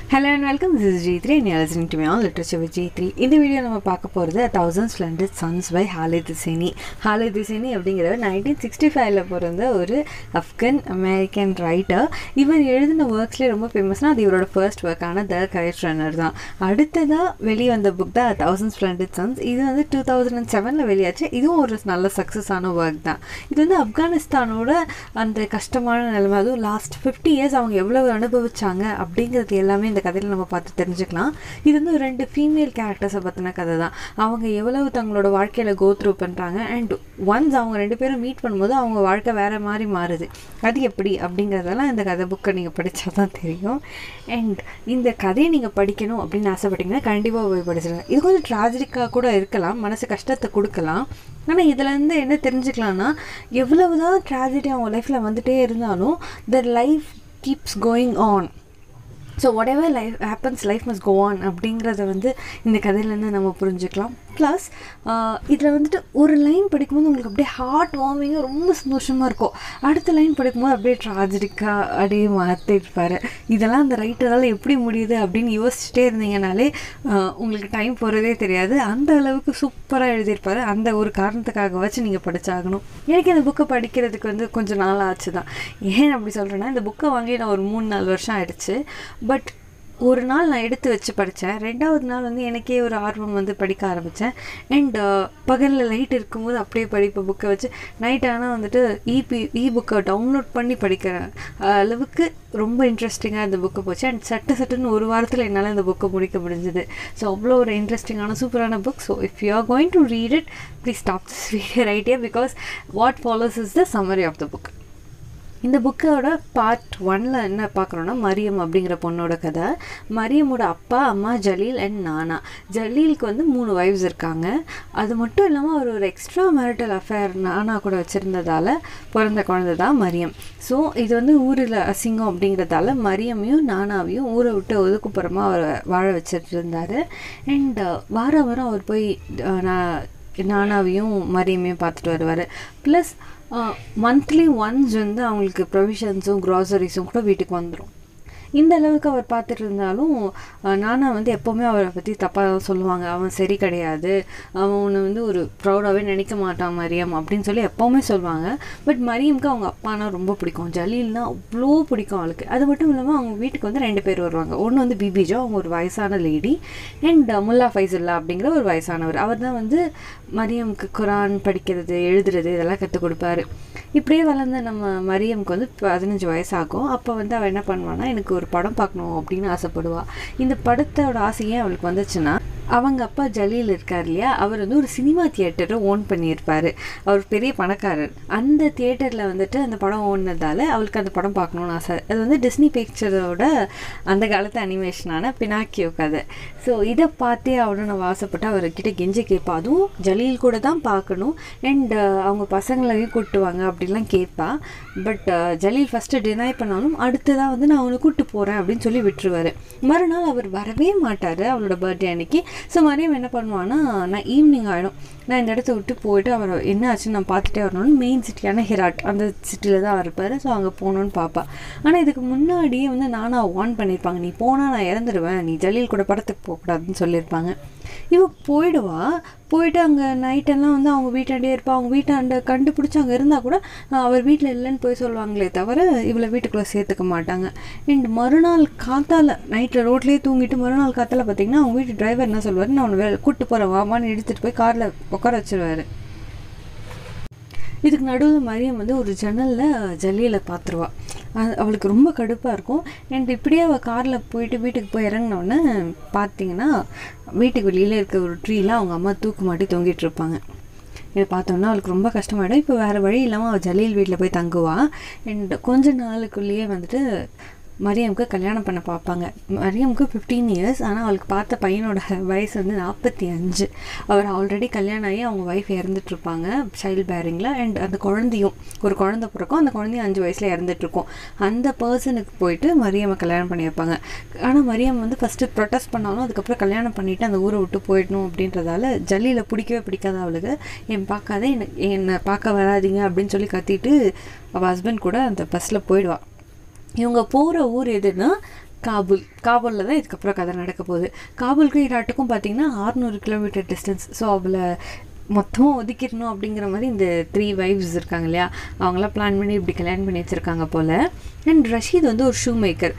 hello and welcome this is G three and listening to my all literature with G three இந்த video நம்ம பார்க்க போகிறது thousand ஸ்ப்ளண்டட் sons by ஹாலே திசேனி ஹாலே திசேனி அப்படிங்கிறவர் nineteen sixty ஃபைவ்ல பிறந்த ஒரு அஃப்கன் அமெரிக்கன் ரைட்டர் இவர் எழுதின ஒர்க்ஸ்லேயே ரொம்ப ஃபேமஸ்னால் அது இவரோட ஃபர்ஸ்ட் ஒர்க்கான த கரெக்ட் ரன்னர் தான் அடுத்ததாக வெளியே வந்த புக் தான் தௌசண்ட் ஸ்ப்ளண்டட் சன்ஸ் இது வந்து டூ தௌசண்ட் அண்ட் செவனில் வெளியாச்சு இதுவும் ஒரு நல்ல சக்ஸஸான ஒர்க் தான் இது வந்து ஆப்கானிஸ்தானோட அந்த கஷ்டமான நிலைமை அதுவும் லாஸ்ட் ஃபிஃப்டி இயர்ஸ் அவங்க எவ்வளவு அனுபவிச்சாங்க அப்படிங்கிறது எல்லாமே இந்த கதையில் நம்ம பார்த்து தெரிஞ்சுக்கலாம் இது வந்து ஒரு ரெண்டு ஃபீமேல் கேரக்டர்ஸை பற்றின கதை தான் அவங்க எவ்வளவு தங்களோட வாழ்க்கையில் கோ த்ரூ பண்ணுறாங்க அண்ட் ஒன்ஸ் அவங்க ரெண்டு பேரும் மீட் பண்ணும்போது அவங்க வாழ்க்கை வேறு மாதிரி மாறுது அது எப்படி அப்படிங்கிறதெல்லாம் இந்த கதை புக்கை நீங்கள் படித்தா தான் தெரியும் அண்ட் இந்த கதையை நீங்கள் படிக்கணும் அப்படின்னு ஆசைப்பட்டீங்கன்னா கண்டிப்பாக போய் படிச்சிருங்க இது கொஞ்சம் ட்ராஜடிக்காக கூட இருக்கலாம் மனசு கஷ்டத்தை கொடுக்கலாம் ஆனால் இதுலேருந்து என்ன தெரிஞ்சுக்கலாம்னா எவ்வளவு தான் ட்ராஜடி அவங்க லைஃப்பில் வந்துகிட்டே இருந்தாலும் the life keeps going on so whatever life happens life மஸ் கோ ஆன் அப்படிங்கிறத வந்து இந்த கதையிலேருந்து நம்ம புரிஞ்சுக்கலாம் ப்ளஸ் இதில் வந்துட்டு ஒரு லைன் படிக்கும்போது உங்களுக்கு அப்படியே ஹார்ட் வார்மிங்காக ரொம்ப சந்தோஷமாக இருக்கும் அடுத்த லைன் படிக்கும்போது அப்படியே ட்ராஜடிக்காக அப்படியே மாற்றிருப்பார் இதெல்லாம் அந்த ரைட்டரால் எப்படி முடியுது அப்படின்னு யோசிச்சுட்டே இருந்தீங்கனாலே உங்களுக்கு டைம் போகிறதே தெரியாது அந்த அளவுக்கு சூப்பராக எழுதியிருப்பார் அந்த ஒரு காரணத்துக்காக வச்சு நீங்கள் படித்தாகணும் எனக்கு இந்த புக்கை படிக்கிறதுக்கு வந்து கொஞ்சம் நாள் ஆச்சு தான் ஏன் அப்படி சொல்கிறேன்னா இந்த புக்கை வாங்கி நான் ஒரு மூணு நாலு வருஷம் ஆயிடுச்சு பட் ஒரு நாள் நான் எடுத்து வச்சு படித்தேன் ரெண்டாவது நாள் வந்து எனக்கே ஒரு ஆர்வம் வந்து படிக்க ஆரம்பித்தேன் அண்ட் பகலில் லைட் இருக்கும்போது அப்படியே படிப்பேன் புக்கை வச்சு நைட் ஆனால் வந்துட்டு இபி இ புக்கை டவுன்லோட் பண்ணி படிக்கிற அளவுக்கு ரொம்ப இன்ட்ரெஸ்டிங்காக இந்த புக்கு போச்சு அண்ட் சட்ட சட்டுன்னு ஒரு வாரத்தில் என்னால் இந்த புக்கை முடிக்க முடிஞ்சுது ஸோ அவ்வளோ ஒரு இன்ட்ரெஸ்டிங்கான சூப்பரான book so if you are going to read it please stop this video right because what follows is the summary of the book இந்த புக்கோட பார்ட் ஒனில் என்ன பார்க்குறோன்னா மரியம் அப்படிங்கிற பொண்ணோட கதை மரியமோட அப்பா அம்மா ஜலீல் அண்ட் நானா ஜலீலுக்கு வந்து மூணு வைஃப்ஸ் இருக்காங்க அது மட்டும் இல்லாமல் அவர் ஒரு எக்ஸ்ட்ரா மேரிட்டல் அஃபேர் நானா கூட வச்சுருந்ததால் பிறந்த குழந்தை தான் மரியம் ஸோ இது வந்து ஊரில் அசிங்கம் அப்படிங்கிறதால மரியமையும் நானாவையும் ஊரை விட்டு ஒதுக்குப்புறமா அவர் வாழ வச்சுட்டு இருந்தார் அண்ட் வார வாரம் அவர் போய் நான் நானாவையும் மரியமையும் பார்த்துட்டு வருவார் ப்ளஸ் மந்த்லி ஒன்ஸ் வந்து அவங்களுக்கு ப்ரொவிஷன்ஸும் க்ராசரிஸும் கூட வீட்டுக்கு வந்துடும் இந்த அளவுக்கு அவர் பார்த்துட்டு இருந்தாலும் நானா வந்து எப்போவுமே அவரை பற்றி தப்பாக தான் சொல்லுவாங்க அவன் சரி கிடையாது அவனை வந்து ஒரு ப்ரௌடாகவே நினைக்க மாட்டான் மரியம் அப்படின்னு சொல்லி எப்போவுமே சொல்லுவாங்க பட் மரியம்க்கு அவங்க அப்பானா ரொம்ப பிடிக்கும் ஜலீல்னா அவ்வளோ பிடிக்கும் அவளுக்கு அது மட்டும் இல்லாமல் அவங்க வீட்டுக்கு வந்து ரெண்டு பேர் வருவாங்க ஒன்று வந்து பிபிஜோ அவங்க ஒரு வயசான லேடி அண்ட் முல்லா ஃபைசுல்லா அப்படிங்கிற ஒரு வயசானவர் அவர் தான் வந்து மரியம்க்கு குரான் படிக்கிறது எழுதுறது இதெல்லாம் கற்றுக் கொடுப்பாரு இப்படியே வளர்ந்த நம்ம மரியம்க்கு வந்து பதினஞ்சு வயசாகும் அப்போ வந்து அவள் என்ன பண்ணுவான்னா எனக்கு ஒரு படம் பார்க்கணும் அப்படின்னு ஆசைப்படுவா இந்த படத்தோட ஆசையே அவளுக்கு வந்துச்சுன்னா அவங்க அப்பா ஜலீல் இருக்கார் இல்லையா அவர் வந்து ஒரு சினிமா தியேட்டரை ஓன் பண்ணியிருப்பார் அவர் பெரிய பணக்காரர் அந்த தியேட்டரில் வந்துட்டு அந்த படம் ஓடினதால அவளுக்கு அந்த படம் பார்க்கணுன்னு ஆசை அது வந்து டிஸ்னி பிக்சரோட அந்த காலத்து அனிமேஷனான பினாக்கியோ கதை ஸோ இதை பார்த்தே அவனும் நான் ஆசைப்பட்டு அவர்கிட்ட கெஞ்சி கேட்பா அதுவும் ஜலீல் கூட தான் பார்க்கணும் அண்ட் அவங்க பசங்களையும் கூட்டுவாங்க அப்படிலாம் கேட்பா பட் ஜலீல் ஃபஸ்ட்டு டினை பண்ணாலும் அடுத்து தான் வந்து நான் அவனை கூப்பிட்டு போகிறேன் அப்படின்னு சொல்லி விட்டுருவார் மறுநாள் அவர் வரவே மாட்டார் அவளோட பர்த்டே அன்னைக்கு ஸோ மரியம் என்ன பண்ணுவான்னா நான் ஈவினிங் ஆகிடும் நான் இந்த இடத்த விட்டு போயிட்டு அவர் என்ன ஆச்சுன்னு நான் பார்த்துட்டே வரணும்னு மெயின் சிட்டியான ஹெராட் அந்த சிட்டியில் தான் அவர் இருப்பார் ஸோ அங்கே போகணுன்னு பார்ப்பா ஆனால் இதுக்கு முன்னாடியே வந்து நானாக வார்ன் பண்ணியிருப்பாங்க நீ போனால் நான் இறந்துடுவேன் நீ ஜலீல் கூட படத்துக்கு போகக்கூடாதுன்னு சொல்லியிருப்பாங்க இவ போயிடுவா போயிட்டு அங்கே நைட்டெல்லாம் வந்து அவங்க வீட்டாண்டே இருப்பா அவங்க வீட்டாண்ட கண்டுபிடிச்சி அங்கே இருந்தால் கூட அவர் வீட்டில் இல்லைன்னு போய் சொல்லுவாங்களே தவிர இவளை வீட்டுக்குள்ளே சேர்த்துக்க மாட்டாங்க அண்ட் மறுநாள் காத்தால நைட்டில் ரோட்லேயே தூங்கிட்டு மறுநாள் காத்தால பார்த்தீங்கன்னா அவங்க வீட்டு டிரைவர் என்ன சொல்லுவார் நான் அவனை கூப்பிட்டு போகிறேன் வாமான்னு எடுத்துகிட்டு போய் காரில் உட்கார வச்சிருவாரு இதுக்கு நடுவில் மரியம் வந்து ஒரு ஜன்னலில் ஜல்லியில் பார்த்துருவா அவளுக்கு ரொம்ப கடுப்பாக இருக்கும் அண்ட் இப்படியே அவள் காரில் போயிட்டு வீட்டுக்கு போய் இறங்கினோடனே பார்த்தீங்கன்னா வீட்டுக்கு வெளியில் இருக்க ஒரு ட்ரீல அவங்க அம்மா தூக்கு மாட்டி தொங்கிட்டு இருப்பாங்க இதை பார்த்தோன்னா அவளுக்கு ரொம்ப கஷ்டமாயிடும் இப்போ வேறு வழி இல்லாமல் அவள் ஜலீல் வீட்டில் போய் தங்குவா அண்ட் கொஞ்ச நாளுக்குள்ளேயே வந்துட்டு மரியமுக்கு கல்யாணம் பண்ண பார்ப்பாங்க மரியமுக்கு ஃபிஃப்டீன் இயர்ஸ் ஆனால் அவளுக்கு பார்த்த பையனோட வயசு வந்து நாற்பத்தி அஞ்சு அவர் ஆல்ரெடி கல்யாணம் ஆகி அவங்க ஒய்ஃப் இறந்துட்டுருப்பாங்க சைல்டு பேரிங்கில் அண்ட் அந்த குழந்தையும் ஒரு குழந்தை பிறக்கும் அந்த குழந்தையும் அஞ்சு வயசில் இறந்துட்டுருக்கும் அந்த பர்சனுக்கு போயிட்டு மரியம்மை கல்யாணம் பண்ணி வைப்பாங்க ஆனால் மரியம் வந்து ஃபஸ்ட்டு ப்ரொட்டஸ்ட் பண்ணாலும் அதுக்கப்புறம் கல்யாணம் பண்ணிவிட்டு அந்த ஊரை விட்டு போயிடணும் அப்படின்றதால ஜல்லியில் பிடிக்கவே பிடிக்காத அவளுக்கு என் பார்க்காத என்ன என்னை பார்க்க வராதிங்க அப்படின்னு சொல்லி கத்திட்டு அவள் ஹஸ்பண்ட் கூட அந்த பஸ்ஸில் போயிடுவாள் இவங்க போகிற ஊர் எதுன்னா காபூல் காபூலில் தான் இதுக்கப்புறம் கதை நடக்க போகுது காபூலுக்கும் ஈராட்டுக்கும் பார்த்தீங்கன்னா ஆறுநூறு கிலோமீட்டர் டிஸ்டன்ஸ் ஸோ அவளை மொத்தமாக ஒதுக்கிடணும் அப்படிங்கிற மாதிரி இந்த த்ரீ வைஃப்ஸ் இருக்காங்க இல்லையா அவங்களாம் பிளான் பண்ணி இப்படி கல்யாணம் பண்ணி வச்சுருக்காங்க போல் அண்ட் ரஷீத் வந்து ஒரு ஷூ மேக்கர்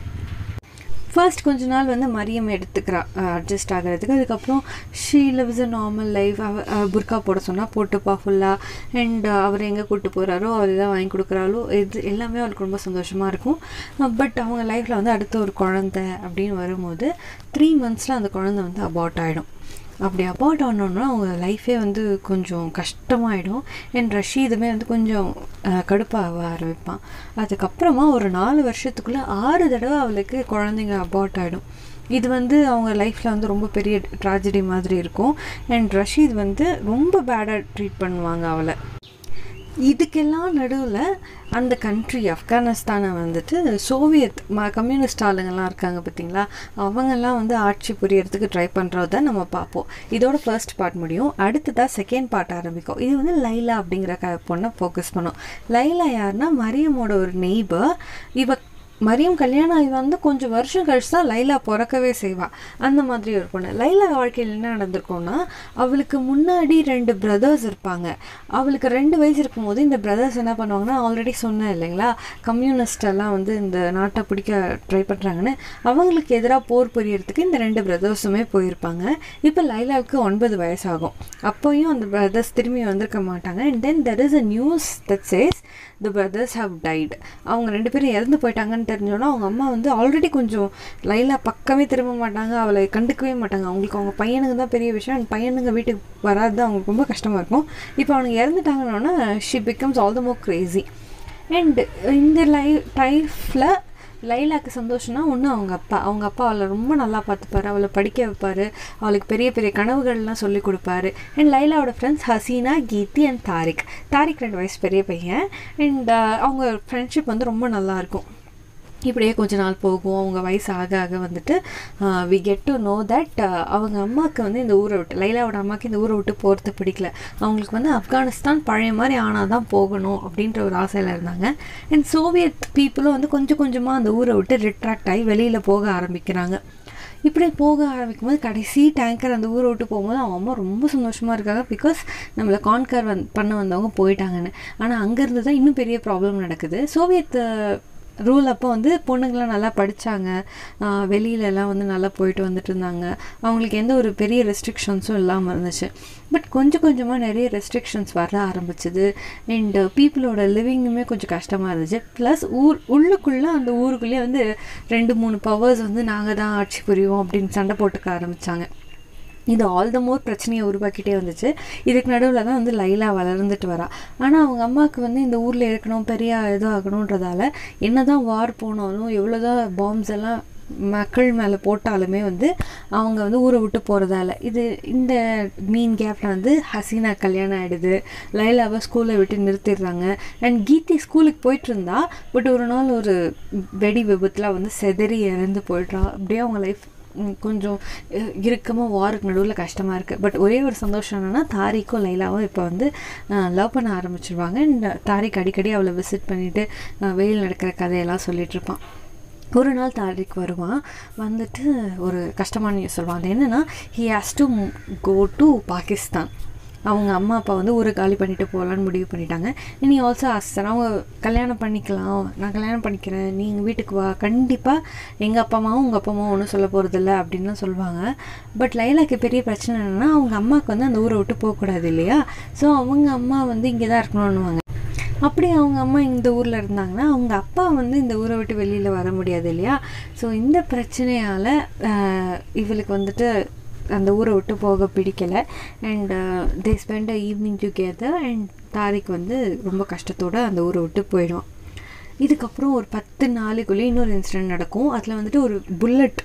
ஃபர்ஸ்ட் கொஞ்ச நாள் வந்து மரியம் எடுத்துக்கிறா அட்ஜஸ்ட் ஆகிறதுக்கு அதுக்கப்புறம் she lives a normal life அவ புர்கா போட சொன்னால் போட்டுப்பா ஃபுல்லாக அண்ட் அவர் எங்கே கூப்பிட்டு போகிறாரோ அவர் எதாவது வாங்கி கொடுக்குறாலோ இது எல்லாமே அவளுக்கு ரொம்ப சந்தோஷமாக இருக்கும் பட் அவங்க லைஃப்பில் வந்து அடுத்த ஒரு குழந்த அப்படின்னு வரும்போது த்ரீ மந்த்ஸில் அந்த குழந்தை வந்து அபார்ட் ஆகிடும் அப்படி அபார்ட் ஆனோன்னா அவங்க லைஃபே வந்து கொஞ்சம் கஷ்டமாயிடும் அண்ட் ரஷீதுமே வந்து கொஞ்சம் கடுப்பாக ஆரம்பிப்பான் அதுக்கப்புறமா ஒரு நாலு வருஷத்துக்குள்ளே ஆறு தடவை அவளுக்கு குழந்தைங்க அபார்ட் ஆகிடும் இது வந்து அவங்க லைஃப்பில் வந்து ரொம்ப பெரிய ட்ராஜடி மாதிரி இருக்கும் அண்ட் ரஷீத் வந்து ரொம்ப பேடாக ட்ரீட் பண்ணுவாங்க அவளை இதுக்கெல்லாம் நடுவில் அந்த கண்ட்ரி ஆப்கானிஸ்தானை வந்துட்டு சோவியத் ம கம்யூனிஸ்ட் ஆளுங்கள்லாம் இருக்காங்க பார்த்தீங்களா அவங்கெல்லாம் வந்து ஆட்சி புரியறதுக்கு ட்ரை பண்ணுறத நம்ம பார்ப்போம் இதோட ஃபர்ஸ்ட் பார்ட் முடியும் அடுத்ததாக செகண்ட் பார்ட் ஆரம்பிக்கும் இது வந்து லைலா அப்படிங்கிற க பொண்ணை ஃபோக்கஸ் பண்ணும் லைலா யாருன்னா மரியமோட ஒரு நெய்பர் இவ மரியம் கல்யாணம் ஆகி வந்து கொஞ்சம் வருஷம் கழிச்சு தான் லைலா பிறக்கவே செய்வாள் அந்த மாதிரி ஒரு பொண்ணு லைலா வாழ்க்கையில் என்ன நடந்திருக்கும்னா அவளுக்கு முன்னாடி ரெண்டு பிரதர்ஸ் இருப்பாங்க அவளுக்கு ரெண்டு வயசு இருக்கும்போது இந்த பிரதர்ஸ் என்ன பண்ணுவாங்கன்னா ஆல்ரெடி சொன்னேன் இல்லைங்களா கம்யூனிஸ்ட் எல்லாம் வந்து இந்த நாட்டை பிடிக்க ட்ரை பண்ணுறாங்கன்னு அவங்களுக்கு எதிராக போர் புரியறதுக்கு இந்த ரெண்டு பிரதர்ஸுமே போயிருப்பாங்க இப்போ லைலாவுக்கு ஒன்பது வயசாகும் அப்போயும் அந்த பிரதர்ஸ் திரும்பி வந்திருக்க மாட்டாங்க and then there is a news that says the brothers have died அவங்க ரெண்டு பேரும் இறந்து போயிட்டாங்கன்னு தெரிஞ்சோன்னா அவங்க அம்மா வந்து ஆல்ரெடி கொஞ்சம் லைலா பக்கமே திரும்ப மாட்டாங்க அவளை கண்டுக்கவே மாட்டாங்க அவங்களுக்கு அவங்க பையனுக்கு தான் பெரிய விஷயம் அண்ட் பையனுங்க வீட்டுக்கு வராது அவங்களுக்கு ரொம்ப கஷ்டமாக இருக்கும் இப்போ அவனுக்கு இறந்துட்டாங்கன்னா she becomes all the more crazy and இந்த லைஃப் லைஃப்பில் லைலாக்கு சந்தோஷம்னா ஒன்று அவங்க அப்பா அவங்க அப்பா அவளை ரொம்ப நல்லா பார்த்துப்பாரு அவளை படிக்க வைப்பார் அவளுக்கு பெரிய பெரிய கனவுகள்லாம் சொல்லி கொடுப்பாரு அண்ட் லைலாவோட ஃப்ரெண்ட்ஸ் ஹசீனா கீர்த்தி அண்ட் தாரிக் தாரிக் ரெண்டு வயசு பெரிய பையன் அண்ட் அவங்க ஃப்ரெண்ட்ஷிப் வந்து ரொம்ப நல்லாயிருக்கும் இப்படியே கொஞ்ச நாள் போகும் அவங்க வயசு ஆக ஆக வந்துட்டு we get to know that அவங்க அம்மாவுக்கு வந்து இந்த ஊரை விட்டு லைலாவோட அம்மாவுக்கு இந்த ஊரை விட்டு போகிறது பிடிக்கல அவங்களுக்கு வந்து ஆப்கானிஸ்தான் பழைய மாதிரி ஆனால் தான் போகணும் அப்படின்ற ஒரு ஆசையில் இருந்தாங்க அண்ட் சோவியத் பீப்புளும் வந்து கொஞ்சம் கொஞ்சமாக அந்த ஊரை விட்டு ரிட்ராக்ட் ஆகி வெளியில் போக ஆரம்பிக்கிறாங்க இப்படி போக ஆரம்பிக்கும் போது கடைசி டேங்கர் அந்த ஊரை விட்டு போகும்போது அவங்க அம்மா ரொம்ப சந்தோஷமாக இருக்காங்க பிகாஸ் நம்மளை கான்கர் வந் பண்ண வந்தவங்க போயிட்டாங்கன்னு ஆனால் அங்கேருந்து தான் இன்னும் பெரிய ப்ராப்ளம் நடக்குது சோவியத் ரூல் அப்போ வந்து பொண்ணுங்களாம் நல்லா படித்தாங்க வெளியிலலாம் வந்து நல்லா போயிட்டு வந்துட்டு இருந்தாங்க அவங்களுக்கு எந்த ஒரு பெரிய ரெஸ்ட்ரிக்ஷன்ஸும் இல்லாமல் இருந்துச்சு பட் கொஞ்சம் கொஞ்சமாக நிறைய ரெஸ்ட்ரிக்ஷன்ஸ் வர ஆரம்பிச்சது அண்ட் பீப்புளோட லிவிங்குமே கொஞ்சம் கஷ்டமாக இருந்துச்சு ப்ளஸ் ஊர் உள்ளுக்குள்ளே அந்த ஊருக்குள்ளேயே வந்து ரெண்டு மூணு பவர்ஸ் வந்து நாங்கள் தான் ஆட்சி புரிவோம் அப்படின்னு சண்டை போட்டுக்க ஆரம்பித்தாங்க இது ஆல் த மோர் பிரச்சனையை உருவாக்கிட்டே வந்துச்சு இதுக்கு நடுவில் தான் வந்து லைலா வளர்ந்துட்டு வரா ஆனால் அவங்க அம்மாவுக்கு வந்து இந்த ஊரில் இருக்கணும் பெரிய இது ஆகணுன்றதால என்ன தான் வார் போனாலும் எவ்வளோ தான் பாம்ஸ் எல்லாம் மக்கள் மேலே போட்டாலுமே வந்து அவங்க வந்து ஊரை விட்டு போகிறதால இது இந்த மீன் கேப்பில் வந்து ஹசீனா கல்யாணம் ஆகிடுது லைலாவை ஸ்கூலை விட்டு நிறுத்திடுறாங்க அண்ட் கீதி ஸ்கூலுக்கு போயிட்டு இருந்தா பட் ஒரு நாள் ஒரு வெடி விபத்தில் வந்து செதறி இறந்து போயிடுறா அப்படியே அவங்க லைஃப் கொஞ்சம் இறுக்கமாக வாருக்கு நடுவில் கஷ்டமாக இருக்குது பட் ஒரே ஒரு சந்தோஷம் என்னென்னா தாரிக்கும் லைலாவும் இப்போ வந்து லவ் பண்ண ஆரம்பிச்சிருவாங்க அண்ட் தாரிக் அடிக்கடி அவளை விசிட் பண்ணிவிட்டு வெயில் நடக்கிற கதையெல்லாம் சொல்லிகிட்ருப்பான் ஒரு நாள் தாரிக் வருவான் வந்துட்டு ஒரு கஷ்டமான நியூஸ் சொல்லுவான் அது என்னென்னா he has to go to Pakistan அவங்க அம்மா அப்பா வந்து ஊரை காலி பண்ணிட்டு போகலான்னு முடிவு பண்ணிட்டாங்க இனி ஆல்சோ அஸ்தன் அவங்க கல்யாணம் பண்ணிக்கலாம் நான் கல்யாணம் பண்ணிக்கிறேன் நீ எங்கள் வீட்டுக்கு வா கண்டிப்பாக எங்கள் அப்பா அம்மாவும் உங்கள் அப்பா அம்மாவும் ஒன்றும் சொல்ல போகிறதில்ல அப்படின்லாம் சொல்லுவாங்க பட் லைலாக்கு பெரிய பிரச்சனை என்னென்னா அவங்க அம்மாவுக்கு வந்து அந்த ஊரை விட்டு போகக்கூடாது இல்லையா ஸோ அவங்க அம்மா வந்து இங்கே தான் இருக்கணும்னுவாங்க அப்படி அவங்க அம்மா இந்த ஊரில் இருந்தாங்கன்னா அவங்க அப்பா வந்து இந்த ஊரை விட்டு வெளியில் வர முடியாது இல்லையா ஸோ இந்த பிரச்சனையால் இவளுக்கு வந்துட்டு அந்த ஊரை விட்டு போக பிடிக்கலை and they spend a evening together and Tariq வந்து ரொம்ப கஷ்டத்தோடு அந்த ஊரை விட்டு போயிடுவான் இதுக்கப்புறம் ஒரு பத்து நாளைக்குள்ளேயே இன்னொரு இன்சிடென்ட் நடக்கும் அதில் வந்துட்டு ஒரு புல்லட்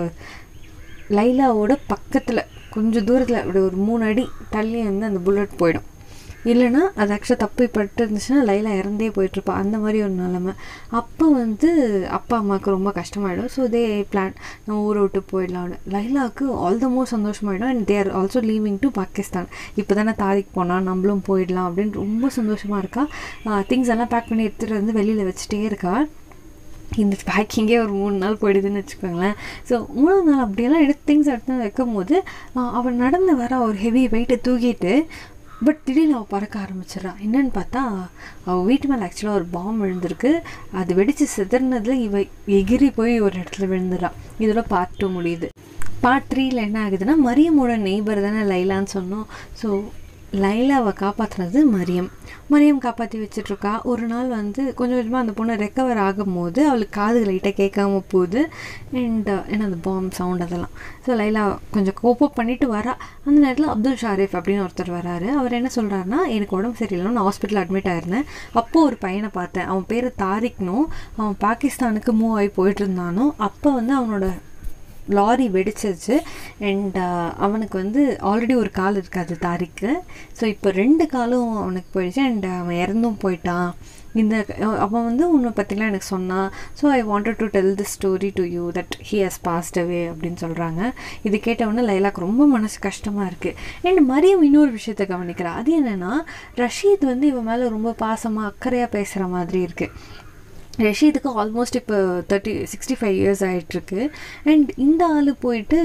லைலாவோட பக்கத்தில் கொஞ்சம் தூரத்தில் அப்படி ஒரு மூணு அடி தள்ளி வந்து அந்த புல்லட் போயிடும் இல்லைனா அது ஆக்சுவலாக தப்பு பட்டு இருந்துச்சுன்னா லைலா இறந்தே போயிட்டுருப்பா அந்த மாதிரி ஒரு நிலமை அப்போ வந்து அப்பா அம்மாவுக்கு ரொம்ப கஷ்டமாயிடும் ஸோ தே பிளான் நம்ம ஊரை விட்டு போயிடலாம்னு லைலாவுக்கு ஆல் த மோர் சந்தோஷமாயிடும் and there also leaving to Pakistan இப்போ தானே தாரிக் போனால் நம்மளும் போயிடலாம் அப்படின்னு ரொம்ப சந்தோஷமாக இருக்கா திங்ஸ் எல்லாம் பேக் பண்ணி எடுத்துகிட்டு வந்து வெளியில் வச்சுட்டே இருக்கா இந்த பேக்கிங்கே ஒரு மூணு நாள் போயிடுதுன்னு வச்சுக்கோங்களேன் ஸோ மூணாவது நாள் அப்படியெல்லாம் எடுத்து திங்ஸ் எடுத்து வைக்கும் போது அவன் நடந்து வர ஒரு ஹெவி வெயிட்டை தூக்கிட்டு பட் திடீர்னு அவள் பறக்க ஆரம்பிச்சிடறான் என்னன்னு பார்த்தா அவள் வீட்டு மேலே ஆக்சுவலாக ஒரு பாம் விழுந்திருக்கு அது வெடித்து சிதறினதில் இவ எகிரி போய் ஒரு இடத்துல விழுந்துடுறான் இதோட பார்ட் டூ முடியுது பார்ட் த்ரீயில் என்ன ஆகுதுன்னா மரியமோட நெய்பர் தானே லைலான்னு சொன்னோம் ஸோ லைலாவை காப்பாற்றுனது மரியம் மரியம் காப்பாற்றி வச்சிட்ருக்கா ஒரு நாள் வந்து கொஞ்சம் கொஞ்சமாக அந்த பொண்ணு ரெக்கவர் ஆகும்போது அவளுக்கு காது லைட்டாக கேட்காம போகுது அண்ட் ஏன்னா அந்த பாம் சவுண்ட் அதெல்லாம் ஸோ லைலா கொஞ்சம் கோப்பப் பண்ணிட்டு வரா அந்த நேரத்தில் அப்துல் ஷாரிஃப் அப்படின்னு ஒருத்தர் வராரு அவர் என்ன சொல்கிறாருன்னா எனக்கு உடம்பு சரியில்லைன்னு நான் ஹாஸ்பிட்டல் அட்மிட் ஆயிருந்தேன் அப்போது ஒரு பையனை பார்த்தேன் அவன் பேர் தாரிக்னும் அவன் பாகிஸ்தானுக்கு மூவ் ஆகி போயிட்டு இருந்தானோ அப்போ வந்து அவனோட லாரி வெடிச்சிருச்சு அண்ட் அவனுக்கு வந்து ஆல்ரெடி ஒரு கால் இருக்காது தாரிக்கு ஸோ இப்போ ரெண்டு காலும் அவனுக்கு போயிடுச்சு அண்ட் அவன் இறந்தும் போயிட்டான் இந்த அவன் வந்து உன்னை பற்றிலாம் எனக்கு சொன்னான் so I wanted to tell the story to you that he has passed away அப்படின்னு சொல்கிறாங்க இது கேட்டவுடனே லைலாக்கு ரொம்ப மனசு கஷ்டமாக இருக்குது அண்ட் மரியம் இன்னொரு விஷயத்தை கவனிக்கிறா அது என்னென்னா ரஷீத் வந்து இவன் மேலே ரொம்ப பாசமாக அக்கறையாக பேசுகிற மாதிரி இருக்குது ரஷீதுக்கு ஆல்மோஸ்ட் இப்போ தேர்ட்டி சிக்ஸ்டி ஃபைவ் இயர்ஸ் ஆகிட்டுருக்கு அண்ட் இந்த ஆள் போயிட்டு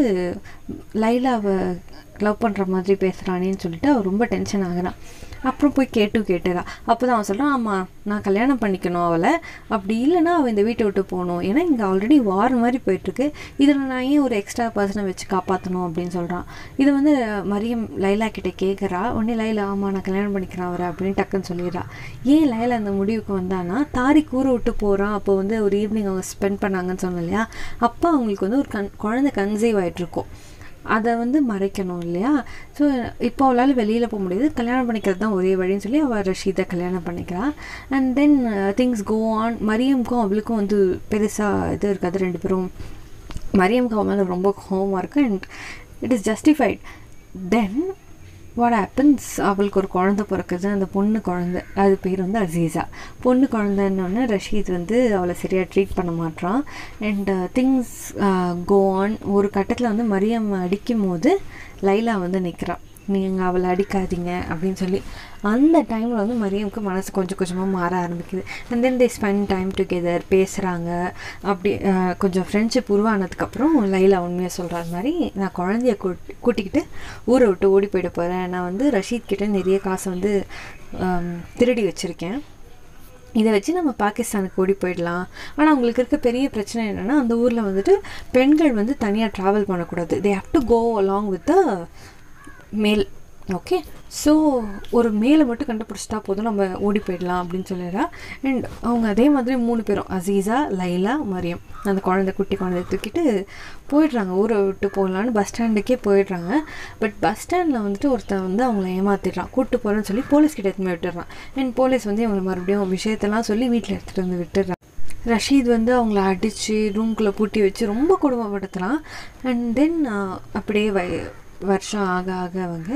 லைலாவை லவ் பண்ணுற மாதிரி பேசுகிறானேன்னு சொல்லிட்டு அவள் ரொம்ப டென்ஷன் ஆகிறான் அப்புறம் போய் கேட்டு கேட்டுறா அப்போ தான் அவன் சொல்கிறான் ஆமாம் நான் கல்யாணம் பண்ணிக்கணும் அவளை அப்படி இல்லைன்னா அவள் இந்த வீட்டை விட்டு போகணும் ஏன்னா இங்கே ஆல்ரெடி வார் மாதிரி போயிட்டுருக்கு இதில் நான் ஏன் ஒரு எக்ஸ்ட்ரா பர்சனை வச்சு காப்பாற்றணும் அப்படின்னு சொல்கிறான் இது வந்து மரியம் லைலா கிட்டே கேட்குறா உடனே லைலா ஆமாம் நான் கல்யாணம் பண்ணிக்கிறேன் அவரை அப்படின்னு டக்குன்னு சொல்லிடுறா ஏன் லைலா அந்த முடிவுக்கு வந்தான்னா தாரி கூற விட்டு போகிறான் அப்போ வந்து ஒரு ஈவினிங் அவங்க ஸ்பெண்ட் பண்ணாங்கன்னு சொன்னோம் இல்லையா அப்போ அவங்களுக்கு வந்து ஒரு கண் குழந்தை கன்சீவ் ஆகிட்ருக்கும் அதை வந்து மறைக்கணும் இல்லையா ஸோ இப்போ அவளால் வெளியில் போக முடியாது கல்யாணம் பண்ணிக்கிறது தான் ஒரே வழின்னு சொல்லி அவள் ரஷீதை கல்யாணம் பண்ணிக்கிறாள் and then things go on மரியமுக்கும் அவளுக்கும் வந்து பெருசாக இது இருக்காது ரெண்டு பேரும் மரியமுக்கு அவன் மேலே ரொம்ப கோவமாக இருக்குது and it is justified then what happens அவளுக்கு ஒரு குழந்த பிறக்குது அந்த பொண்ணு குழந்த அது பேர் வந்து அசீஸா பொண்ணு குழந்தைன்னொன்னே ரஷீத் வந்து அவளை சரியாக ட்ரீட் பண்ண மாட்டான் அண்ட் திங்ஸ் கோ ஆன் ஒரு கட்டத்தில் வந்து மரியம் அடிக்கும் போது லைலா வந்து நிற்கிறான் நீங்கள் அவளை அடிக்காதீங்க அப்படின்னு சொல்லி அந்த டைமில் வந்து மரியமுக்கு மனசு கொஞ்சம் கொஞ்சமாக மாற ஆரம்பிக்குது and then they spend time together பேசுகிறாங்க அப்படி கொஞ்சம் ஃப்ரெண்ட்ஷிப் உருவானதுக்கப்புறம் லைலா உண்மையாக சொல்கிற மாதிரி நான் குழந்தைய கூட்டி கூட்டிக்கிட்டு ஊரை விட்டு ஓடி போயிட போகிறேன் நான் வந்து ரஷீத் கிட்டே நிறைய காசை வந்து திருடி வச்சுருக்கேன் இதை வச்சு நம்ம பாகிஸ்தானுக்கு ஓடி போயிடலாம் ஆனால் அவங்களுக்கு இருக்க பெரிய பிரச்சனை என்னென்னா அந்த ஊரில் வந்துட்டு பெண்கள் வந்து தனியாக ட்ராவல் பண்ணக்கூடாது they have to go along with the male okay so ஒரு மேலை மட்டும் கண்டுபிடிச்சிட்டா போதும் நம்ம ஓடி போயிடலாம் அப்படின்னு சொல்லிடுறா அண்ட் அவங்க அதே மாதிரி மூணு பேரும் அசீஸா லைலா மரியம் அந்த குழந்தை குட்டி குழந்தைய தூக்கிட்டு போயிடுறாங்க ஊரை விட்டு போகலான்னு பஸ் ஸ்டாண்டுக்கே போயிடுறாங்க பட் பஸ் ஸ்டாண்டில் வந்துட்டு ஒருத்தன் வந்து அவங்கள ஏமாத்திடுறான் கூப்பிட்டு போகிறேன்னு சொல்லி போலீஸ் கிட்ட எடுத்துமே விட்டுடுறான் அண்ட் போலீஸ் வந்து இவங்க மறுபடியும் விஷயத்தெல்லாம் சொல்லி வீட்டில் எடுத்துகிட்டு வந்து விட்டுடுறான் ரஷீத் வந்து அவங்கள அடித்து ரூம்குள்ளே பூட்டி வச்சு ரொம்ப கொடுமைப்படுத்தலாம் அண்ட் தென் அப்படியே வ வருஷம் ஆக ஆக அவங்க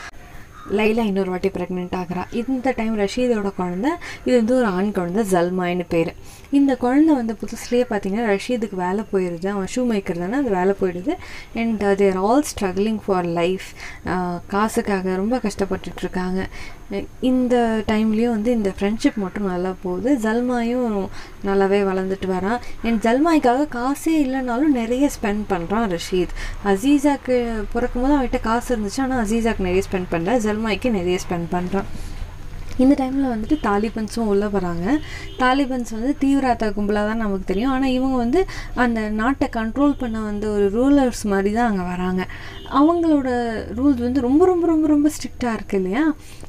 லைலா இன்னொரு வாட்டி ப்ரெக்னென்ட் ஆகிறா இந்த டைம் ரஷீதோட குழந்த இது வந்து ஒரு ஆண் குழந்த ஜல்மாயின்னு பேர் இந்த குழந்தை வந்து புதுசுலேயே பார்த்தீங்கன்னா ரஷீதுக்கு வேலை போயிடுது அவன் ஷூ மேக்கர் தானே அது வேலை போயிடுது and there all struggling for life காசுக்காக ரொம்ப கஷ்டப்பட்டுட்ருக்காங்க இந்த டைம்லேயும் வந்து இந்த ஃப்ரெண்ட்ஷிப் மட்டும் நல்லா போகுது ஜல்மாயும் நல்லாவே வளர்ந்துட்டு வரான் அண்ட் ஜல்மாய்க்காக காசே இல்லைனாலும் நிறைய ஸ்பெண்ட் பண்ணுறான் ரஷீத் அசீஸாக்கு பிறக்கும் போது அவன்கிட்ட காசு இருந்துச்சு ஆனால் அசீஸாக்கு நிறைய ஸ்பெண்ட் பண்ணல ஜல்மாய்க்கு நிறைய ஸ்பெண்ட் பண்ணுறான் இந்த டைமில் வந்துட்டு தாலிபன்ஸும் உள்ளே வராங்க தாலிபன்ஸ் வந்து தீவிரவாத கும்பலாக தான் நமக்கு தெரியும் ஆனால் இவங்க வந்து அந்த நாட்டை கண்ட்ரோல் பண்ண வந்த ஒரு ரூலர்ஸ் மாதிரி தான் அங்கே வராங்க அவங்களோட ரூல்ஸ் வந்து ரொம்ப ரொம்ப ரொம்ப ரொம்ப ஸ்ட்ரிக்டாக இருக்குது இல்லையா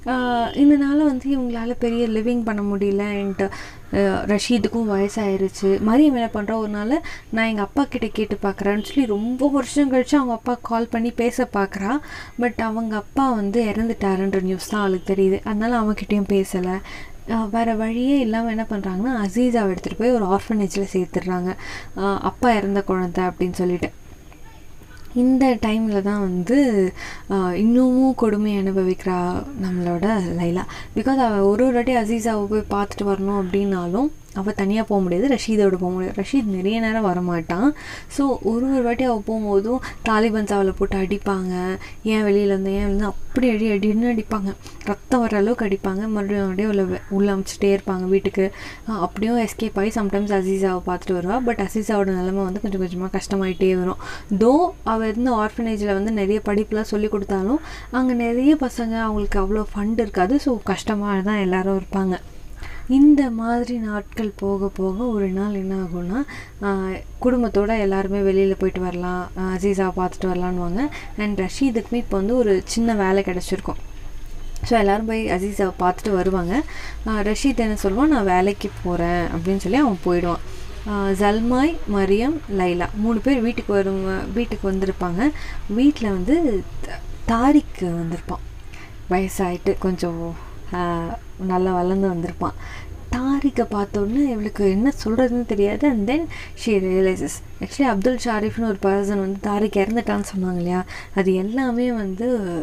இதனால் வந்து இவங்களால பெரிய லிவிங் பண்ண முடியல அண்ட் ரஷீதுக்கும் வயசாயிருச்சு மரியம் என்ன பண்ணுறா ஒரு நாள் நான் எங்கள் அப்பா கிட்டே கேட்டு பார்க்குறேன்னு சொல்லி ரொம்ப வருஷம் கழிச்சு அவங்க அப்பா கால் பண்ணி பேச பார்க்குறா பட் அவங்க அப்பா வந்து இறந்துட்டாருன்ற நியூஸ் தான் அவளுக்கு தெரியுது அதனால அவங்கக்கிட்டேயும் பேசலை வேறு வழியே இல்லாமல் என்ன பண்ணுறாங்கன்னா அசீஸாவை எடுத்துகிட்டு போய் ஒரு ஆர்ஃபனேஜில் சேர்த்துடுறாங்க அப்பா இறந்த குழந்தை அப்படின்னு சொல்லிட்டு இந்த டைமில் தான் வந்து இன்னமும் கொடுமை அனுபவிக்கிறா நம்மளோட லைலா பிகாஸ் அவள் ஒரு ஒரு வாட்டி அசீஸாவை போய் பார்த்துட்டு வரணும் அப்படின்னாலும் அவள் தனியாக போக முடியாது ரஷீதோட போக முடியாது ரஷீத் நிறைய நேரம் வரமாட்டான் ஸோ ஒரு ஒரு வாட்டி அவள் போகும்போதும் தாலிபன்ஸ் அவளை போட்டு அடிப்பாங்க ஏன் வெளியில் இருந்து ஏன் வந்து அப்படி அடி அடின்னு அடிப்பாங்க ரத்தம் வர அளவுக்கு அடிப்பாங்க மறுபடியும் அப்படியே உள்ள உள்ள அமைச்சிட்டே இருப்பாங்க வீட்டுக்கு அஹ் அப்படியும் எஸ்கேப் ஆகி சம்டைம்ஸ் அசீஸாவை பார்த்துட்டு வருவா பட் அசீஸாவோட நிலைமை வந்து கொஞ்சம் கொஞ்சமாக கஷ்டமாயிட்டே வரும் தோ அவள் இருந்த ஆர்ஃபனேஜில் வந்து நிறைய படிப்புலாம் சொல்லி கொடுத்தாலும் அங்கே நிறைய பசங்க அவங்களுக்கு அவ்வளோ ஃபண்ட் இருக்காது ஸோ கஷ்டமாக தான் எல்லாரும் இருப்பாங்க இந்த மாதிரி நாட்கள் போக போக ஒரு நாள் என்ன ஆகும்னா ஆஹ், குடும்பத்தோட எல்லாருமே வெளியில் போயிட்டு வரலாம் ஆஹ், அசீஸாவை பார்த்துட்டு வரலான்னுவாங்க அண்ட் ரஷீதுக்குமே இப்போ வந்து ஒரு சின்ன வேலை கிடச்சிருக்கும் ஸோ எல்லோரும் போய் அசீஸாவை பார்த்துட்டு வருவாங்க ஆஹ், ரஷீத் என்ன சொல்லுவான் நான் வேலைக்கு போகிறேன் அப்படின்னு சொல்லி அவன் போயிடுவான் ஆஹ், ஜல்மாய் மரியம் லைலா மூணு பேர் வீட்டுக்கு வருவ வீட்டுக்கு வந்திருப்பாங்க வீட்டில் வந்து த- தாரிக் வந்திருப்பான் வயசாயிட்டு கொஞ்சம் ஆஹ், நல்லா வளர்ந்து வந்திருப்பான் தாரிக்கை பார்த்தோன்னே இவளுக்கு என்ன சொல்கிறதுன்னு தெரியாது and then she realises actually Abdul ஷாரிஃப்னு ஒரு பர்சன் வந்து தாரிக் இறந்துட்டான்னு சொன்னாங்க இல்லையா அது எல்லாமே வந்து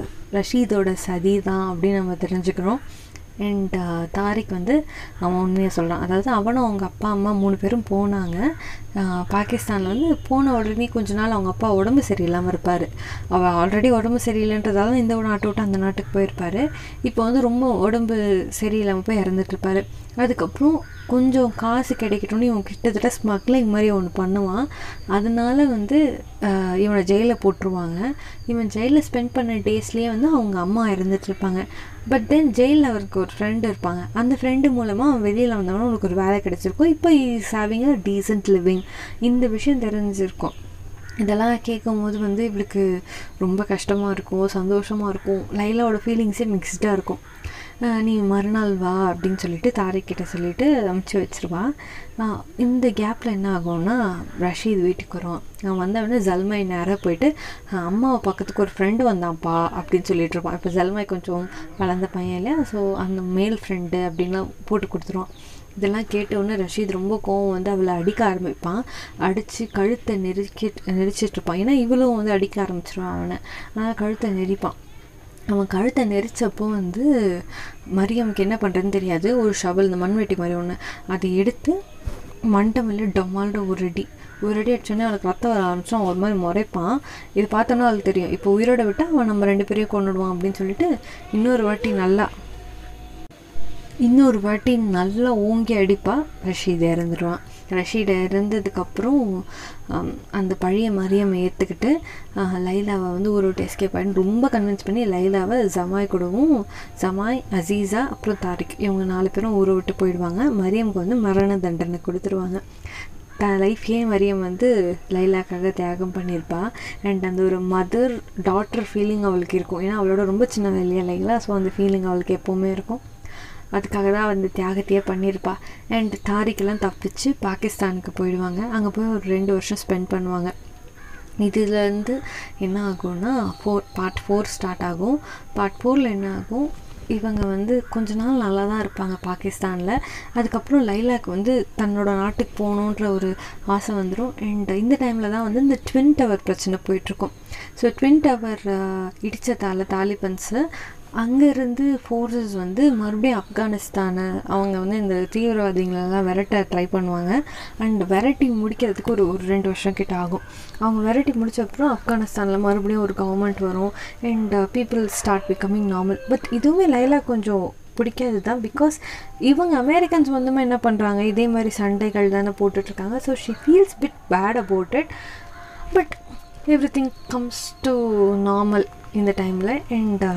ரஷீதோட சதி தான் அப்படின்னு நம்ம தெரிஞ்சுக்கிறோம் அண்ட் தாரிக் வந்து அவன் உண்மையை சொல்கிறான் அதாவது அவனும் அவங்க அப்பா அம்மா மூணு பேரும் போனாங்க பாகிஸ்தானில் வந்து போன உடனே கொஞ்ச நாள் அவங்க அப்பா உடம்பு சரியில்லாமல் இருப்பார் அவள் ஆல்ரெடி உடம்பு சரியில்லைன்றதால தான் இந்த நாட்டை விட்டு அந்த நாட்டுக்கு போயிருப்பார் இப்போ வந்து ரொம்ப உடம்பு சரியில்லாமல் போய் இறந்துட்டுருப்பாரு அதுக்கப்புறம் கொஞ்சம் காசு கிடைக்கட்டும்னு இவன் கிட்டத்தட்ட ஸ்மக்லிங் மாதிரி ஒன்று பண்ணுவான் அதனால வந்து ஆஹ், இவனை ஜெயிலில் போட்டுருவாங்க இவன் ஜெயிலில் ஸ்பெண்ட் பண்ண டேஸ்லேயே வந்து அவங்க அம்மா இறந்துட்டு இருப்பாங்க பட் தென் ஜெயிலில் அவருக்கு ஒரு ஃப்ரெண்டு இருப்பாங்க அந்த ஃப்ரெண்டு மூலமாக அவன் வெளியில் வந்தவொடனே அவனுக்கு ஒரு வேலை கிடைச்சிருக்கும் இப்போ is having a decent living இந்த விஷயம் தெரிஞ்சிருக்கும் இதெல்லாம் கேட்கும்போது வந்து இவளுக்கு ரொம்ப கஷ்டமாக இருக்கும் சந்தோஷமாக இருக்கும் லைலாவோட ஃபீலிங்ஸே மிக்ஸ்டாக இருக்கும் ஆஹ் நீ மறுநாள் வா அப்படின்னு சொல்லிட்டு தாரிக் கிட்ட சொல்லிட்டு அமுச்சு வச்சிருவா ஆஹ் இந்த கேப்பில் என்ன ஆகும்னா ரஷீத் வீட்டுக்கு வருவான் அவன் வந்தவொடனே ஜல்மை நேராக போயிட்டு ஆஹ் அம்மாவை பக்கத்துக்கு ஒரு ஃப்ரெண்டு வந்தான்ப்பா அப்படின்னு சொல்லிட்டு இருப்பான் இப்போ ஜல்மை கொஞ்சம் வளர்ந்த பையன் இல்லையா ஸோ அந்த மேல் ஃப்ரெண்டு அப்படின்லாம் போட்டு கொடுத்துருவான் இதெல்லாம் கேட்ட உடனே ரஷீத் ரொம்ப கோவம் வந்து அவளை அடிக்க ஆரம்பிப்பான் அடித்து கழுத்தை நெருக்கி நெரிச்சிட்டு இருப்பான் ஏன்னா இவளும் வந்து அடிக்க ஆரம்பிச்சிருவான் அவனை அதனால் கழுத்தை நெரிப்பான் அவன் கழுத்தை நெரிச்சப்போ வந்து மரியமுக்கு என்ன பண்ணுறதுன்னு தெரியாது ஒரு ஷவல் இந்த மண்வெட்டி மாதிரி ஒன்று அதை எடுத்து மண்டமில்ல டொமால்ட ஒரு அடி ஒரு அடி அடிச்சோடனே அவளுக்கு ரத்தம் வர ஆரம்பிச்சோம் அவன் ஒரு மாதிரி முறைப்பான் இது பார்த்தோன்னா அவளுக்கு தெரியும் இப்போ உயிரோட விட்டால் அவன் நம்ம ரெண்டு பேரையும் கொண்டுடுவான் அப்படின்னு சொல்லிட்டு இன்னொரு வாட்டி நல்லா இன்னொரு வாட்டி நல்லா ஓங்கி அடிப்பா ரஷீத் இறந்துடுவான் ரஷீட் இறந்ததுக்கப்புறம் ஆம், அந்த பழைய மரியம் ஏற்றுக்கிட்டு லைலாவை வந்து ஒரு ஒரு எஸ்கேப் பண்ணி ரொம்ப கன்வின்ஸ் பண்ணி லைலாவை ஜமாய் கூடவும் ஜமாய் அசீஸா அப்புறம் தாரிக் இவங்க நாலு பேரும் ஊரை விட்டு போயிடுவாங்க மரியமுக்கு வந்து மரண தண்டனை கொடுத்துருவாங்க தன் லைஃப்லேயே மரியம் வந்து லைலாக்காக தியாகம் பண்ணியிருப்பா அண்ட் அந்த ஒரு மதர் டாட்டர் ஃபீலிங் அவளுக்கு இருக்கும் ஏன்னா அவளோட ரொம்ப சின்ன இல்லையா லைலா ஸோ அந்த ஃபீலிங் அவளுக்கு எப்போவுமே இருக்கும் அதுக்காக தான் வந்து தியாகத்தையே பண்ணியிருப்பா அண்ட் தாரிக்கெல்லாம் தப்பிச்சு பாகிஸ்தானுக்கு போயிடுவாங்க அங்கே போய் ஒரு ரெண்டு வருஷம் ஸ்பெண்ட் பண்ணுவாங்க இதுலேருந்து என்ன ஆகும்னா ஃபோர் பார்ட் ஃபோர் ஸ்டார்ட் ஆகும் பார்ட் ஃபோரில் என்ன ஆகும் இவங்க வந்து கொஞ்ச நாள் நல்லா தான் இருப்பாங்க பாகிஸ்தானில் அதுக்கப்புறம் லைலாக்கு வந்து தன்னோட நாட்டுக்கு போகணுன்ற ஒரு ஆசை வந்துடும் அண்ட் இந்த டைமில் தான் வந்து இந்த ட்வின் டவர் பிரச்சனை போயிட்டுருக்கும் ஸோ ட்வின் டவர் இடித்ததால் தாலிபன்ஸு அங்கேருந்து ஃபோர்ஸஸ் வந்து மறுபடியும் ஆப்கானிஸ்தானை அவங்க வந்து இந்த தீவிரவாதிகளெல்லாம் விரட்ட ட்ரை பண்ணுவாங்க அண்ட் விரட்டி முடிக்கிறதுக்கு ஒரு ஒரு ரெண்டு வருஷம் கிட்ட ஆகும் அவங்க விரட்டி முடிச்ச அப்புறம் ஆப்கானிஸ்தானில் மறுபடியும் ஒரு கவர்மெண்ட் வரும் and people start becoming normal but இதுவுமே லைலா கொஞ்சம் பிடிக்காது தான் பிகாஸ் இவங்க அமெரிக்கன்ஸ் வந்துமே என்ன பண்ணுறாங்க இதே மாதிரி சண்டைகள் தானே போட்டுட்ருக்காங்க so she feels bit bad about it but everything comes to normal இந்த டைமில் அண்ட்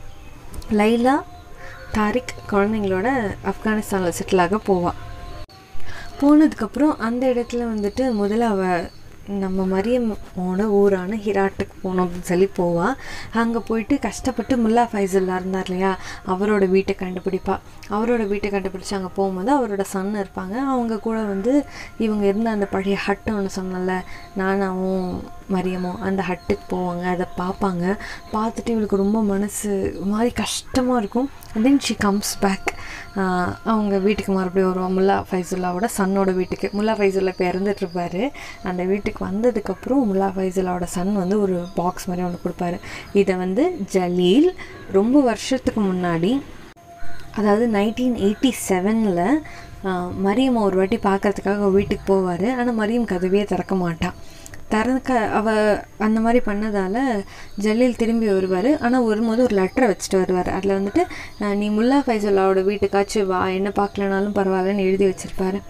லைலா தாரிக் குழந்தைங்களோட ஆப்கானிஸ்தானில் செட்டில் ஆக போவாள் போனதுக்கப்புறம் அந்த இடத்துல வந்துட்டு முதல்ல அவள் நம்ம மரியமோட ஊரான ஹிராட்டுக்கு போகணும் அப்படின்னு சொல்லி போவாள் அங்கே போயிட்டு கஷ்டப்பட்டு முல்லா ஃபைசல்லா இருந்தார் இல்லையா அவரோட வீட்டை கண்டுபிடிப்பா அவரோட வீட்டை கண்டுபிடிச்சு அங்கே போகும்போது அவரோட சன் இருப்பாங்க அவங்க கூட வந்து இவங்க இருந்த அந்த பழைய ஹட்டு ஒன்று சொன்னல நானாவும் மரியமும் அந்த ஹட்டுக்கு போவாங்க அதை பார்ப்பாங்க பார்த்துட்டு இவளுக்கு ரொம்ப மனசு ஒரு மாதிரி கஷ்டமாக இருக்கும் and then she comes back அவங்க வீட்டுக்கு மறுபடியும் வருவான் முல்லா ஃபைசுல்லாவோட சன்னோட வீட்டுக்கு முல்லா ஃபைசுல்லா இப்போ இறந்துட்டுருப்பாரு அந்த வீட்டுக்கு வந்ததுக்கப்புறம் முல்லா ஃபைசுல்லாவோட சன் வந்து ஒரு பாக்ஸ் மாதிரி ஒன்று கொடுப்பாரு இதை வந்து ஜலீல் ரொம்ப வருஷத்துக்கு முன்னாடி அதாவது நைன்டீன் எயிட்டி செவனில் மரியம் ஒரு வாட்டி பார்க்கறதுக்காக வீட்டுக்கு போவார் ஆனால் மரியம் கதவையே திறக்க மாட்டான் திறக்க அவ அந்த மாதிரி பண்ணதால் ஜலீல் திரும்பி வருவார் ஆனால் வரும்போது ஒரு லெட்டரை வச்சுட்டு வருவார் அதில் வந்துட்டு அஹ், நீ முல்லா ஃபைசல்லாவோட வீட்டுக்காச்சும் வா என்ன பார்க்கலனாலும் பரவாயில்லன்னு எழுதி வச்சுருப்பாரு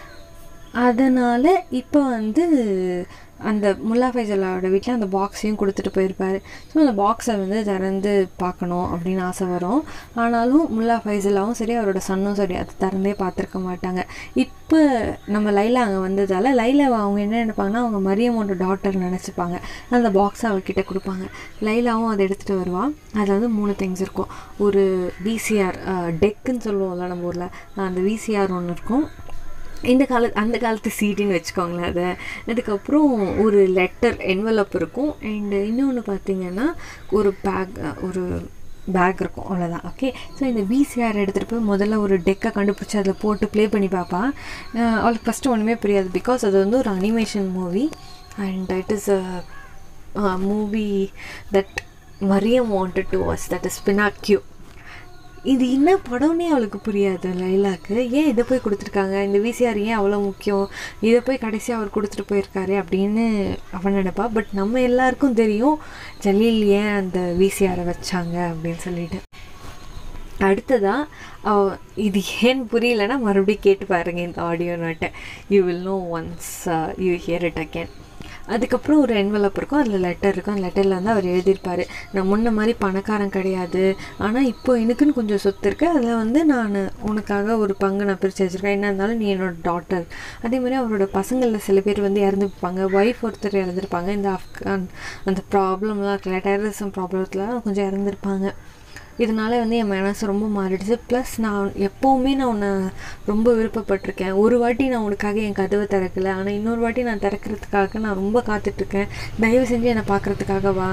அதனால் இப்போ வந்து அந்த முல்லா ஃபைசலாவோட வீட்டில் அந்த பாக்ஸையும் கொடுத்துட்டு போயிருப்பாரு ஸோ அந்த பாக்ஸை வந்து திறந்து பார்க்கணும் அப்படின்னு ஆசை வரும் ஆனாலும் முல்லா ஃபைசலாவும் சரி அவரோட சன்னும் சரி அது திறந்தே பார்த்துருக்க மாட்டாங்க இப்போ நம்ம லைலா அங்கே வந்ததால் லைலாவை அவங்க என்ன நினைப்பாங்கன்னா அவங்க மரியமோட டாட்டர் நினச்சிப்பாங்க அந்த பாக்ஸை அவகிட்ட கொடுப்பாங்க லைலாவும் அதை எடுத்துகிட்டு வருவாள் அதில் வந்து மூணு திங்ஸ் இருக்கும் ஒரு விசிஆர் டெக்குன்னு சொல்லுவோம்ல நம்ம ஊரில் அந்த விசிஆர் ஒன்று இருக்கும் இந்த கால அந்த காலத்து சீடின்னு வச்சுக்கோங்களேன் அதை அதுக்கப்புறம் ஒரு லெட்டர் என்வலப் இருக்கும் அண்டு இன்னொன்று பார்த்தீங்கன்னா ஒரு பேக் ஒரு பேக் இருக்கும் அவ்வளோதான் ஓகே ஸோ இந்த விசிஆர் எடுத்துகிட்டு போய் முதல்ல ஒரு டெக்கை கண்டுபிடிச்சி அதில் போட்டு ப்ளே பண்ணி பார்ப்பா அஹ் அவளுக்கு ஃபஸ்ட்டு ஒன்றுமே புரியாது பிகாஸ் அது வந்து ஒரு animation movie and it is a movie that Mariam wanted to watch that is Pinocchio இது என்ன படம்னே அவளுக்கு புரியாது லைலாக்கு ஏன் இதை போய் கொடுத்துருக்காங்க இந்த விசிஆர் ஏன் அவ்வளோ முக்கியம் இதை போய் கடைசியாக அவர் கொடுத்துட்டு போயிருக்காரு அப்படின்னு அவன் நினைப்பா பட் நம்ம எல்லாருக்கும் தெரியும் ஜலீல் ஏன் அந்த விசிஆரை வச்சாங்க அப்படின்னு சொல்லிட்டு அடுத்ததா அவ இது ஏன் புரியலன்னா மறுபடியும் கேட்டு பாருங்க இந்த ஆடியோ நோட்டை you will know once you hear it again அதுக்கப்புறம் ஒரு என்வலப் இருக்கும் அதில் லெட்டர் இருக்கும் அந்த லெட்டரில் வந்து அவர் எழுதியிருப்பார் நான் முன்ன மாதிரி பணக்காரன் கிடையாது ஆனால் இப்போ எனக்குன்னு கொஞ்சம் சொத்து இருக்குது அதில் வந்து நான் உனக்காக ஒரு பங்கு நான் பிரித்து வச்சுருக்கேன் என்ன இருந்தாலும் நீ என்னோட டாட்டர் அதே மாதிரி அவரோட பசங்களில் சில பேர் வந்து இறந்துருப்பாங்க ஒய்ஃப் ஒருத்தர் இறந்துருப்பாங்க இந்த ஆப்கான் அந்த ப்ராப்ளம்லாம் இருக்குல்ல டெரரிசம் ப்ராப்ளத்தில் கொஞ்சம் இறந்துருப்பாங்க இதனால வந்து என் மனசு ரொம்ப மாறிடுச்சு ப்ளஸ் நான் எப்போவுமே நான் உன்னை ரொம்ப விருப்பப்பட்டிருக்கேன் ஒரு வாட்டி நான் உனக்காக என் கதவை திறக்கல ஆனால் இன்னொரு வாட்டி நான் திறக்கிறதுக்காக நான் ரொம்ப காத்துட்ருக்கேன் தயவு செஞ்சு என்னை பார்க்குறதுக்காக வா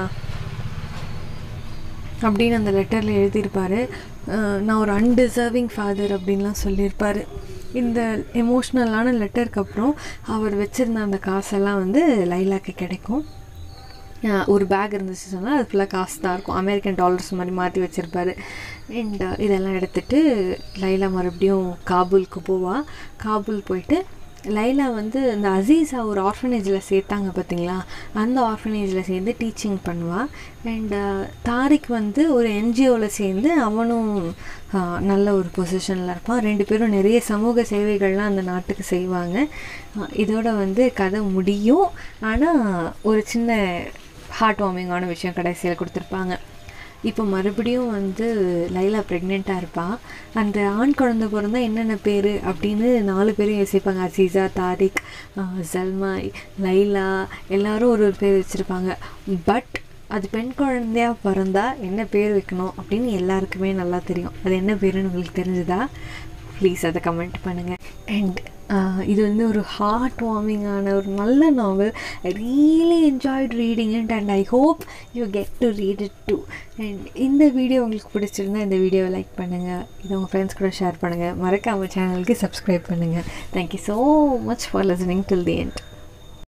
அப்படின்னு அந்த லெட்டரில் எழுதியிருப்பாரு அஹ் நான் ஒரு அன்டிசர்விங் ஃபாதர் அப்படின்லாம் சொல்லியிருப்பாரு இந்த எமோஷ்னலான லெட்டருக்கு அப்புறம் அவர் வச்சுருந்த அந்த காசெல்லாம் வந்து லைலாக்கு கிடைக்கும் அஹ் ஒரு பேக் இருந்துச்சு சொன்னால் அது ஃபுல்லாக காசு தான் இருக்கும் அமெரிக்கன் டாலர்ஸ் மாதிரி மாற்றி வச்சுருப்பாரு அண்ட் இதெல்லாம் எடுத்துட்டு லைலா மறுபடியும் காபூலுக்கு போவா காபூல் போயிட்டு லைலா வந்து இந்த அசீஸா ஒரு ஆர்ஃபனேஜில் சேர்த்தாங்க பார்த்தீங்களா அந்த ஆர்ஃபனேஜில் சேர்ந்து டீச்சிங் பண்ணுவாள் அண்ட் தாரிக் வந்து ஒரு என்ஜிஓவில் சேர்ந்து அவனும் ஆஹ், நல்ல ஒரு பொசிஷனில் இருப்பான் ரெண்டு பேரும் நிறைய சமூக சேவைகள்லாம் அந்த நாட்டுக்கு செய்வாங்க ஆஹ், இதோட வந்து கதை முடியும் ஆனால் ஒரு சின்ன ஹார்ட் வார்மிங்கான விஷயம் கடைசியில் கொடுத்துருப்பாங்க இப்போ மறுபடியும் வந்து லைலா ப்ரெக்னெண்ட்டாக இருப்பாள் அந்த ஆண் குழந்தை பிறந்தா என்னென்ன பேர் அப்படின்னு நாலு பேரும் யோசிப்பாங்க அசீசா தாரிக் ஆஹ், ஜல்மாய் லைலா எல்லாரும் ஒரு ஒரு பேர் வச்சுருப்பாங்க பட் அது பெண் குழந்தையா பிறந்தா என்ன பேர் வைக்கணும் அப்படின்னு எல்லாருக்குமே நல்லா தெரியும் அது என்ன பேருன்னு உங்களுக்கு தெரிஞ்சுதா ப்ளீஸ் அதை கமெண்ட் பண்ணுங்கள் அண்ட் இது வந்து ஒரு ஹார்ட் வார்மிங்கான ஒரு நல்ல novel I really enjoyed reading it and I hope you get to read it too and இந்த வீடியோ உங்களுக்கு பிடிச்சிருந்தா இந்த வீடியோவை லைக் பண்ணுங்கள் இதை உங்கள் ஃப்ரெண்ட்ஸ் கூட ஷேர் பண்ணுங்கள் மறக்காமல் சேனலுக்கு சப்ஸ்கிரைப் பண்ணுங்கள் thank you so much for listening till the end